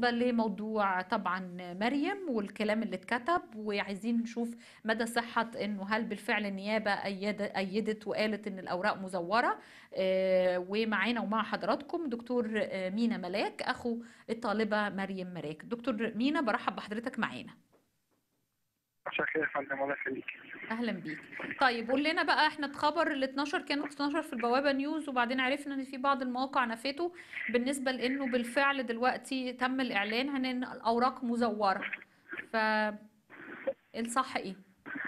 بالنسبة لموضوع طبعا مريم والكلام اللي اتكتب وعايزين نشوف مدى صحة انه هل بالفعل النيابة أيد أيدت وقالت ان الأوراق مزورة آه، ومعانا ومع حضراتكم دكتور آه، مينا ملاك أخو الطالبة مريم ملاك دكتور مينا برحب بحضرتك معانا مساء الخير يا فندم الله يخليك اهلا بيك طيب قول لنا بقى احنا الخبر ال 12 كانت 12 في البوابه نيوز وبعدين عرفنا ان في بعض المواقع نفته بالنسبه لانه بالفعل دلوقتي تم الاعلان عن ان الاوراق مزوره ف الصح ايه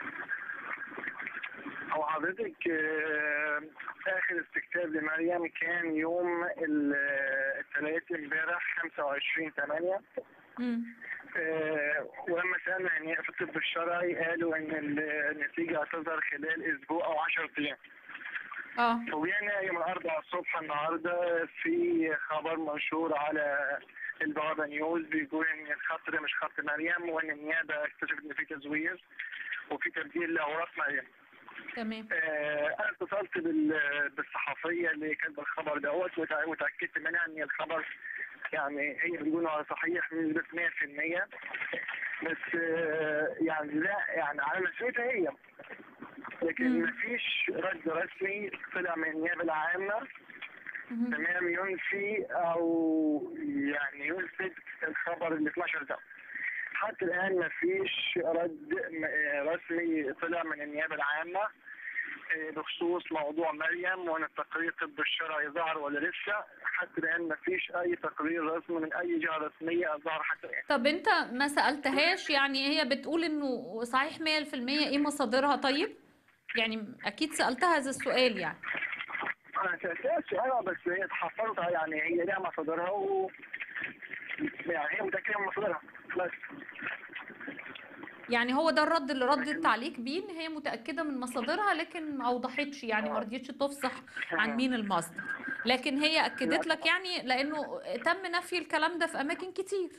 هو حضرتك آه، اخر استكتاب لمريم كان يوم ال- الثلاث امبارح 25 8 امم ولما سالنا يعني في الطب الشرعي قالوا ان ال- النتيجه هتظهر خلال اسبوع او 10 ايام اه فوجئنا يوم الاربعاء الصبح النهارده في خبر منشور على البوابه نيوز بيقول ان الخط ده مش خط مريم وان النيابه اكتشفت ان في تزوير وفي تبديل لاوراق مريم تمام آه، انا اتصلت بال- بالصحفيه اللي كاتبه الخبر دوت وتع- وتاكدت منها ان الخبر يعني هي بتقول على صحيح بنسبه 100% بس آه، يعني لا يعني على مسؤوليتها هي لكن مم. مفيش رد رسمي طلع من النيابه العامه مهم. تمام ينفي او يعني يثبت الخبر اللي 12 ده حتى الان ما فيش رد م- آه رسمي طلع من النيابه العامه آه، بخصوص موضوع مريم وان التقرير الطب الشرعي ظهر ولا لسه حتى الان ما فيش اي تقرير رسمي من اي جهه رسميه ظهر حتى الان طب انت ما سالتهاش يعني هي بتقول انه صحيح 100% ايه مصادرها طيب يعني اكيد سالتها هذا السؤال يعني انا سالتها السؤال بس هي اتحفظت يعني هي ليها مصادرها و يعني هي متاكده من مصادرها بس يعني هو ده الرد اللي ردت عليك بيه ان هي متاكده من مصادرها لكن ما اوضحتش يعني ما رضيتش تفصح عن مين المصدر لكن هي اكدت لك يعني لانه تم نفي الكلام ده في اماكن كتير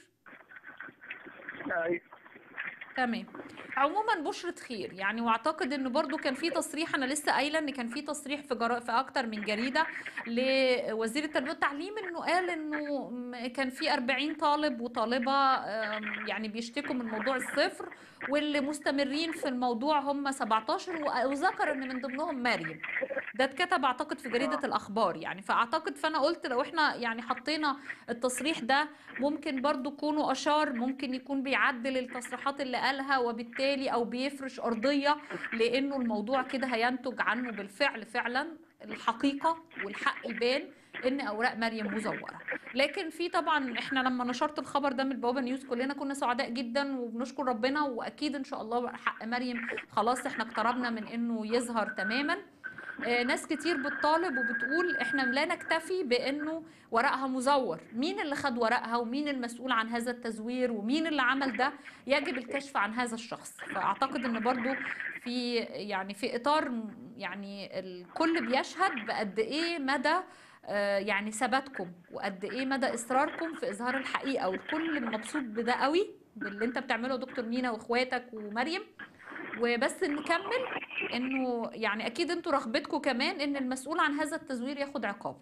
أي. تمام عموما بشرة خير يعني واعتقد ان برضو كان في تصريح انا لسه قايله ان كان في تصريح في جرا... في اكتر من جريده لوزير التربيه والتعليم انه قال انه م- كان في 40 طالب وطالبه آم، يعني بيشتكوا من موضوع الصفر واللي مستمرين في الموضوع هم 17 و- وذكر ان من ضمنهم مريم ده اتكتب اعتقد في جريده الاخبار يعني فاعتقد فانا قلت لو احنا يعني حطينا التصريح ده ممكن برضو يكونوا اشار ممكن يكون بيعدل التصريحات اللي قالها وبالتالي او بيفرش ارضيه لانه الموضوع كده هينتج عنه بالفعل فعلا الحقيقه والحق يبان ان اوراق مريم مزوره لكن في طبعا احنا لما نشرت الخبر ده من البوابه نيوز كلنا كنا سعداء جدا وبنشكر ربنا واكيد ان شاء الله حق مريم خلاص احنا اقتربنا من انه يظهر تماما آه، ناس كتير بتطالب وبتقول احنا لا نكتفي بانه ورقها مزور مين اللي خد ورقها ومين المسؤول عن هذا التزوير ومين اللي عمل ده يجب الكشف عن هذا الشخص فاعتقد ان برضو في يعني في اطار م- يعني الكل بيشهد بقد ايه مدى آه، يعني ثباتكم وقد ايه مدى اصراركم في اظهار الحقيقه والكل مبسوط بده قوي باللي انت بتعمله يا دكتور مينا واخواتك ومريم وبس نكمل انه يعني اكيد انتوا رغبتكم كمان ان المسؤول عن هذا التزوير ياخد عقابه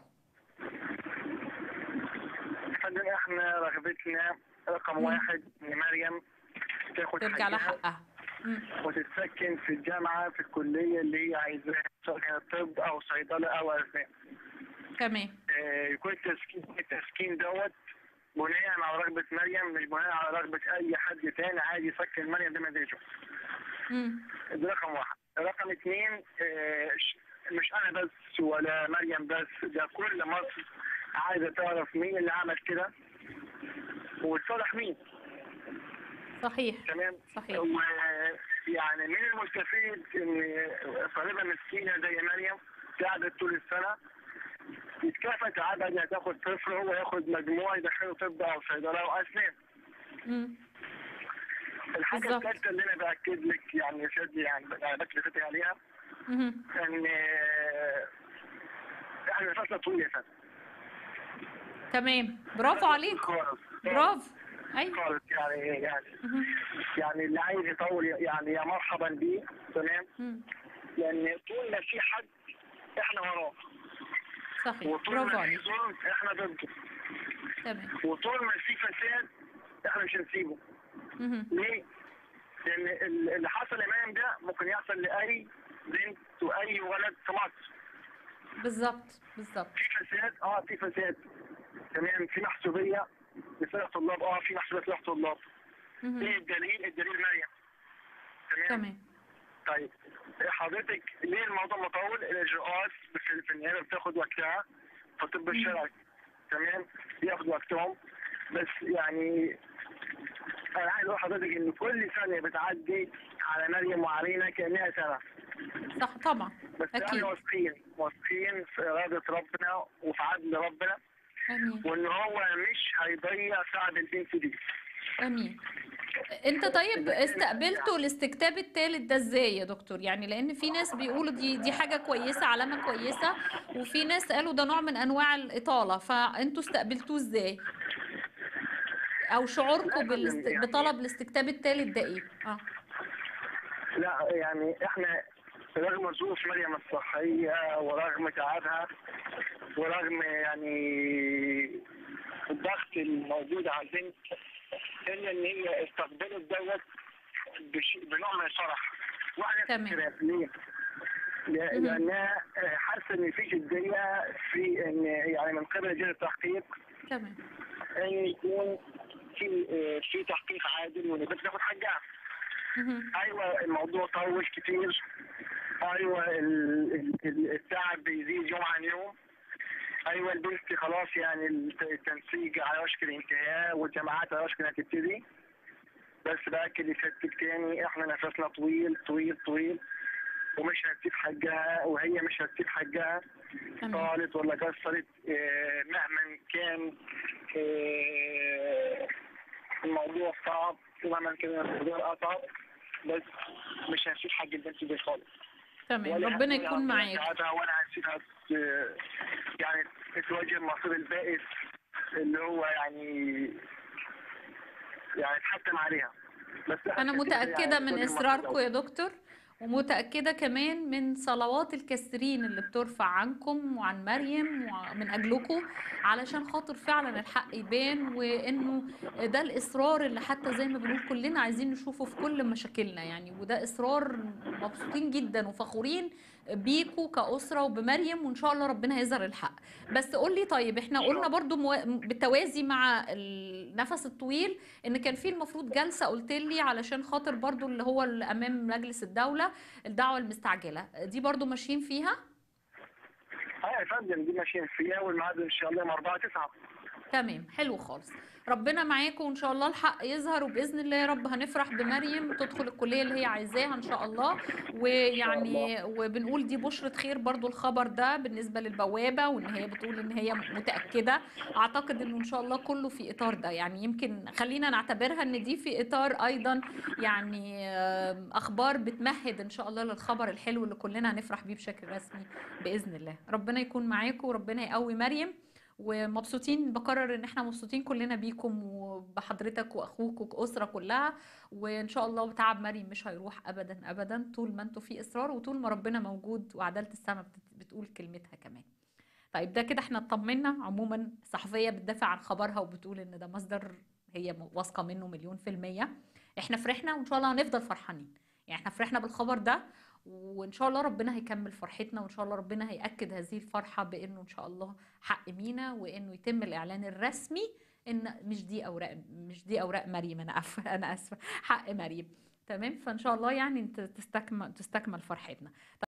فندم احنا رغبتنا رقم مم. واحد ان مريم تاخد ترجع لها حقها حقها مم. وتتسكن في الجامعه في الكليه اللي هي عايزاها سواء كانت طب او صيدله او اسنان تمام آه، يكون التسكين التسكين دوت بناء على رغبه مريم مش بناء على رغبه اي حد تاني عادي يسكن مريم بمزاجه مم. ده رقم واحد رقم اثنين آه، ش- مش انا بس ولا مريم بس ده كل مصر عايزه تعرف مين اللي عمل كده وتصالح مين صحيح تمام صحيح ويعني من المستفيد ان طالبه مسكينه زي مريم قعدت طول السنه يتكافئ تعبها انها تاخد طفل هو ياخد مجموع يدخله طب او صيدله او اسنان مم. الحاجه بالظبط. الثالثه اللي انا باكد لك يعني يا شادي يعني بكلفتك عليها مهم. ان آه، احنا فتره طويله يا فندم تمام برافو عليك خالص برافو ايوه خالص يعني يعني مهم. يعني اللي عايز يطول يعني يا مرحبا بيه تمام مم. لان طول ما في حد احنا وراه صحيح وطول برافو ما في عليك ظلم احنا ضده تمام وطول ما في فساد نقدرش نسيبه مهم. ليه؟ لان ال- اللي حصل امام ده ممكن يحصل لاي بنت واي ولد في مصر بالظبط بالظبط في فساد اه في فساد تمام في محسوبيه لصالح طلاب اه في محسوبيه لصالح طلاب مهم. ايه الدليل؟ الدليل مريم تمام تمام طيب حضرتك ليه الموضوع مطول؟ الاجراءات في في النهايه بتاخد وقتها في الطب الشرعي تمام بياخد وقتهم بس يعني انا عايز اقول لحضرتك ان كل ثانيه بتعدي على مريم وعلينا كانها سنه صح طبعا بس أكيد. احنا واثقين واثقين في اراده ربنا وفي عدل ربنا امين وان هو مش هيضيع سعد البنت دي امين انت طيب استقبلتوا الاستكتاب الثالث ده ازاي يا دكتور يعني لان في ناس بيقولوا دي دي حاجه كويسه علامه كويسه وفي ناس قالوا ده نوع من انواع الاطاله فانتوا استقبلتوه ازاي او شعوركم بالاست... يعني- بطلب الاستكتاب الثالث ده ايه اه لا يعني احنا رغم ظروف مريم الصحية ورغم تعبها ورغم يعني الضغط الموجود على البنت الا ان هي استقبلت دوت بش- بنوع من الفرح واحنا تمام. كده ليه؟ ل- مهم. لانها حاسه ان في جديه في ان يعني من قبل لجنه التحقيق تمام ان يكون في في تحقيق عادل وان البنت تاخد حقها. مهم. ايوه الموضوع طول كتير ايوه ال- ال- ال- التعب بيزيد يوم عن يوم ايوه البنت خلاص يعني الت- التنسيق على وشك الانتهاء والجامعات على وشك انها تبتدي بس باكد لسيادتك تاني احنا نفسنا طويل طويل طويل ومش هتسيب حقها وهي مش هتسيب حقها تمام طالت ولا قصرت آه، مهما كان آه، الموضوع صعب ومهما كان الموضوع اصعب بس مش هنسيب حق البنت دي خالص تمام ولا ربنا هنسيبها يكون معاك تساعدها ولا هنسيبها ت- يعني تواجه المصير البائس اللي هو يعني يعني تحتم عليها بس أنا إحنا متأكدة يعني من تواجه المصير إصراركم دوت. يا دكتور ومتأكدة كمان من صلوات الكثيرين اللي بترفع عنكم وعن مريم ومن أجلكم علشان خاطر فعلا الحق يبان وإنه ده الإصرار اللي حتى زي ما بنقول كلنا عايزين نشوفه في كل مشاكلنا يعني وده إصرار مبسوطين جدا وفخورين بيكوا كأسرة وبمريم وإن شاء الله ربنا هيظهر الحق بس قول لي طيب احنا قلنا برضو مو... بالتوازي مع النفس الطويل ان كان في المفروض جلسه قلت لي علشان خاطر برضو اللي هو اللي امام مجلس الدوله الدعوه المستعجله دي برضو ماشيين فيها اه يا فندم دي ماشيين فيها والميعاد ان شاء الله يوم 4 9 تمام حلو خالص ربنا معاكم وان شاء الله الحق يظهر وباذن الله يا رب هنفرح بمريم تدخل الكليه اللي هي عايزاها ان شاء الله ويعني وبنقول دي بشرة خير برضو الخبر ده بالنسبه للبوابه وان هي بتقول ان هي متاكده اعتقد انه ان شاء الله كله في اطار ده يعني يمكن خلينا نعتبرها ان دي في اطار ايضا يعني آم، اخبار بتمهد ان شاء الله للخبر الحلو اللي كلنا هنفرح بيه بشكل رسمي باذن الله ربنا يكون معاكم وربنا يقوي مريم ومبسوطين بقرر ان احنا مبسوطين كلنا بيكم وبحضرتك واخوك والاسره كلها وان شاء الله تعب مريم مش هيروح ابدا ابدا طول ما انتوا في اصرار وطول ما ربنا موجود وعداله السماء بت- بتقول كلمتها كمان طيب ده كده احنا اطمنا عموما الصحفيه بتدافع عن خبرها وبتقول ان ده مصدر هي م- واثقه منه مليون في الميه احنا فرحنا وان شاء الله هنفضل فرحانين يعني احنا فرحنا بالخبر ده وان شاء الله ربنا هيكمل فرحتنا وان شاء الله ربنا هيأكد هذه الفرحة بانه ان شاء الله حق مينا وانه يتم الاعلان الرسمي ان مش دي اوراق مش دي اوراق مريم انا اسفه انا اسفه حق مريم تمام فان شاء الله يعني انت تستكمل تستكمل فرحتنا